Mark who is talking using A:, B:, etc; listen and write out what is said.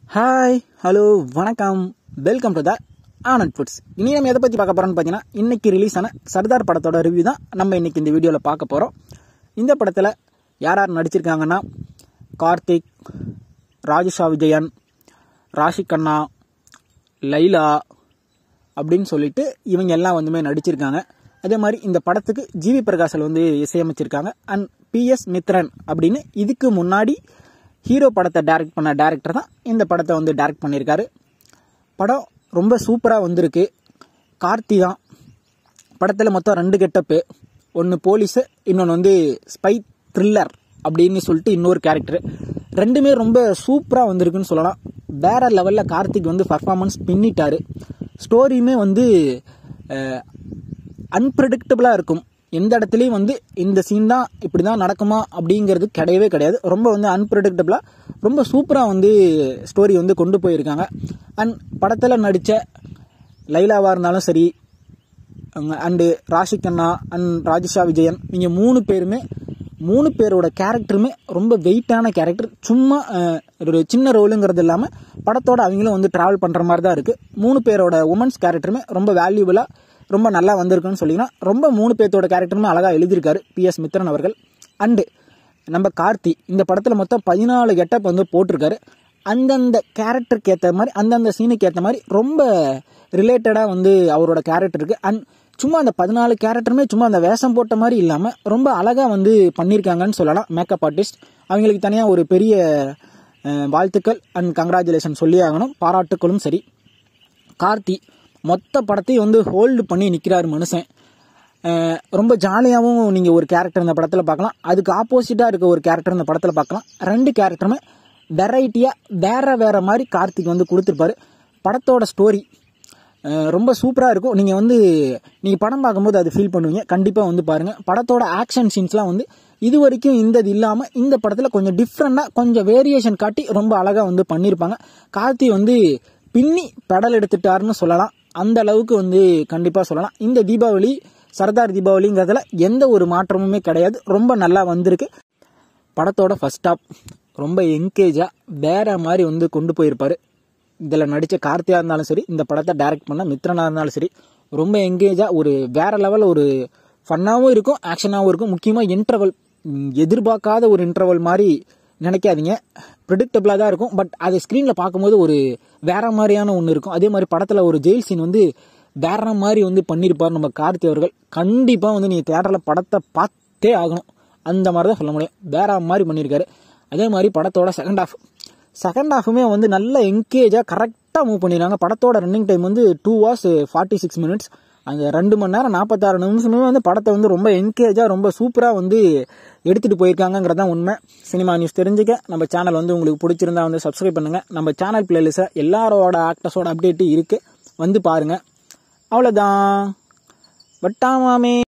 A: hi hello வணக்கம் welcome to the Anand foods இனி நம்ம எதை பற்றி பார்க்க போகிறோம்னு பார்த்தீங்கன்னா இன்னைக்கு ரிலீஸ் ஆன சர்தார் படத்தோட ரிவ்யூ தான் நம்ம இன்னைக்கு இந்த வீடியோவில் பார்க்க போகிறோம் இந்த படத்தில் யார் யார் நடிச்சிருக்காங்கன்னா கார்த்திக் ராஜேஷா விஜயன் ராஷி கண்ணா லைலா அப்படின்னு சொல்லிட்டு இவங்க எல்லாம் வந்துமே நடிச்சிருக்காங்க அதே மாதிரி இந்த படத்துக்கு ஜிவி பிரகாஷல் வந்து இசையமைச்சிருக்காங்க அண்ட் பிஎஸ் மித்ரன் அப்படின்னு இதுக்கு முன்னாடி ஹீரோ படத்தை டைரக்ட் பண்ண டேரக்டர் தான் இந்த படத்தை வந்து டைரக்ட் பண்ணியிருக்காரு படம் ரொம்ப சூப்பராக வந்திருக்கு கார்த்தி தான் படத்தில் மொத்தம் ரெண்டு கெட்டப்பு ஒன்று போலீஸு இன்னொன்று வந்து ஸ்பை த்ரில்லர் அப்படின்னு சொல்லிட்டு இன்னொரு கேரக்டர் ரெண்டுமே ரொம்ப சூப்பராக வந்திருக்குன்னு சொல்லலாம் வேற லெவலில் கார்த்திக் வந்து பர்ஃபார்மன்ஸ் பின்னிட்டாரு ஸ்டோரியுமே வந்து அன்பிரடிக்டபிளாக இருக்கும் எந்த இடத்துலையும் வந்து இந்த சீன் தான் இப்படி தான் நடக்குமா அப்படிங்கிறது கிடையவே கிடையாது ரொம்ப வந்து அன்பிரடிக்டபிளாக ரொம்ப சூப்பராக வந்து ஸ்டோரி வந்து கொண்டு போயிருக்காங்க அண்ட் படத்தில் நடித்த லைலாவாக இருந்தாலும் சரி அண்டு ராஷி கண்ணா அண்ட் ராஜேஷா விஜயன் இவங்க மூணு பேருமே மூணு பேரோட கேரக்டருமே ரொம்ப வெயிட்டான கேரக்டர் சும்மா அஹ், ஒரு சின்ன ரோலுங்கிறது இல்லாமல் படத்தோட அவங்களும் வந்து ட்ராவல் பண்ணுற மாதிரி தான் இருக்குது மூணு பேரோட உமன்ஸ் கேரக்டருமே ரொம்ப வேல்யூபுளாக ரொம்ப நல்லா வந்திருக்குன்னு சொல்லிங்கன்னா ரொம்ப மூணு பேர்த்தோட கேரக்டருமே அழகாக எழுதியிருக்காரு பிஎஸ் மித்ரன் அவர்கள் அண்டு நம்ம கார்த்தி இந்த படத்தில் மொத்தம் பதினாலு கெட்டப் வந்து போட்டிருக்காரு அந்தந்த கேரக்டருக்கு ஏற்ற மாதிரி அந்தந்த சீனுக்கு ஏற்ற மாதிரி ரொம்ப ரிலேட்டடாக வந்து அவரோட கேரக்டர் இருக்குது அண்ட் சும்மா அந்த பதினாலு கேரக்டருமே சும்மா அந்த வேஷம் போட்ட மாதிரி இல்லாமல் ரொம்ப அழகாக வந்து பண்ணியிருக்காங்கன்னு சொல்லலாம் மேக்கப் ஆர்டிஸ்ட் அவங்களுக்கு தனியாக ஒரு பெரிய அஹ், வாழ்த்துக்கள் அண்ட் கங்க்ராச்சுலேஷன் சொல்லி ஆகணும் பாராட்டுக்களும் சரி கார்த்தி மொத்த படத்தையும் வந்து ஹோல்டு பண்ணி நிற்கிறாரு மனுஷன் அஹ் ரொம்ப ஜாலியாகவும் நீங்கள் ஒரு கேரக்டர் இந்த படத்தில் பார்க்கலாம் அதுக்கு ஆப்போசிட்டாக இருக்க ஒரு கேரக்டர் இந்த படத்தில் பார்க்கலாம் ரெண்டு கேரக்டருமே வெரைட்டியாக வேற வேற மாதிரி கார்த்திக் வந்து கொடுத்துருப்பாரு படத்தோட ஸ்டோரி ரொம்ப சூப்பராக இருக்கும் நீங்கள் வந்து நீங்கள் படம் பார்க்கும்போது அது ஃபீல் பண்ணுவீங்க கண்டிப்பாக வந்து பாருங்கள் படத்தோட ஆக்ஷன் சீன்ஸ்லாம் வந்து இது வரைக்கும் இந்த இது இல்லாமல் இந்த படத்தில் கொஞ்சம் டிஃப்ரெண்ட்டாக கொஞ்சம் வேரியேஷன் காட்டி ரொம்ப அழகாக வந்து பண்ணியிருப்பாங்க கார்த்தி வந்து பின்னி பெடல் எடுத்துட்டாருன்னு சொல்லலாம் அந்த அளவுக்கு வந்து கண்டிப்பாக சொல்லலாம் இந்த தீபாவளி சர்தார் தீபாவளிங்கிறதுல எந்த ஒரு மாற்றமுமே கிடையாது ரொம்ப நல்லா வந்திருக்கு படத்தோட ஃபர்ஸ்ட் ஹாப் ரொம்ப என்கேஜாக வேற மாதிரி வந்து கொண்டு போயிருப்பாரு இதில் நடித்த கார்த்தியாக இருந்தாலும் சரி இந்த படத்தை டைரக்ட் பண்ண மித்ரனாக இருந்தாலும் சரி ரொம்ப என்கேஜாக ஒரு வேற லெவல் ஒரு ஃபன்னாகவும் இருக்கும் ஆக்ஷனாகவும் இருக்கும் முக்கியமாக இன்டர்வல் எதிர்பார்க்காத ஒரு இன்டர்வல் மாதிரி நினைக்காதீங்க ப்ரிடிக்டபிளாக தான் இருக்கும் பட் அதை ஸ்க்ரீனில் பார்க்கும்போது ஒரு வேற மாதிரியான ஒன்று இருக்கும் அதே மாதிரி படத்தில் ஒரு ஜெயில் சீன் வந்து வேற மாதிரி வந்து பண்ணியிருப்பார் நம்ம கார்த்தி அவர்கள் கண்டிப்பாக வந்து நீங்கள் தேட்டரில் படத்தை பார்த்தே ஆகணும் அந்த மாதிரி தான் சொல்ல முடியும் வேற மாதிரி பண்ணியிருக்காரு அதே மாதிரி படத்தோட செகண்ட் ஹாஃப் செகண்ட் ஹாஃபுமே வந்து நல்ல என்கேஜாக கரெக்டாக மூவ் பண்ணிடுறாங்க படத்தோட ரன்னிங் டைம் வந்து two hours forty six minutes அந்த ரெண்டு மணி நேரம் நாற்பத்தாறு நிமிஷமே வந்து படத்தை வந்து ரொம்ப என்கேஜாக ரொம்ப சூப்பராக வந்து எடுத்துகிட்டு போயிருக்காங்கங்கிறது தான் உண்மை சினிமா நியூஸ் தெரிஞ்சுக்க நம்ம சேனல் வந்து உங்களுக்கு பிடிச்சிருந்தா வந்து சப்ஸ்கிரைப் பண்ணுங்கள் நம்ம சேனல் பிளேலிஸ்ட்டில் எல்லாரோட ஆக்டர்ஸோட அப்டேட்டு இருக்குது வந்து பாருங்கள் அவ்வளோதான் வட்டாமாமே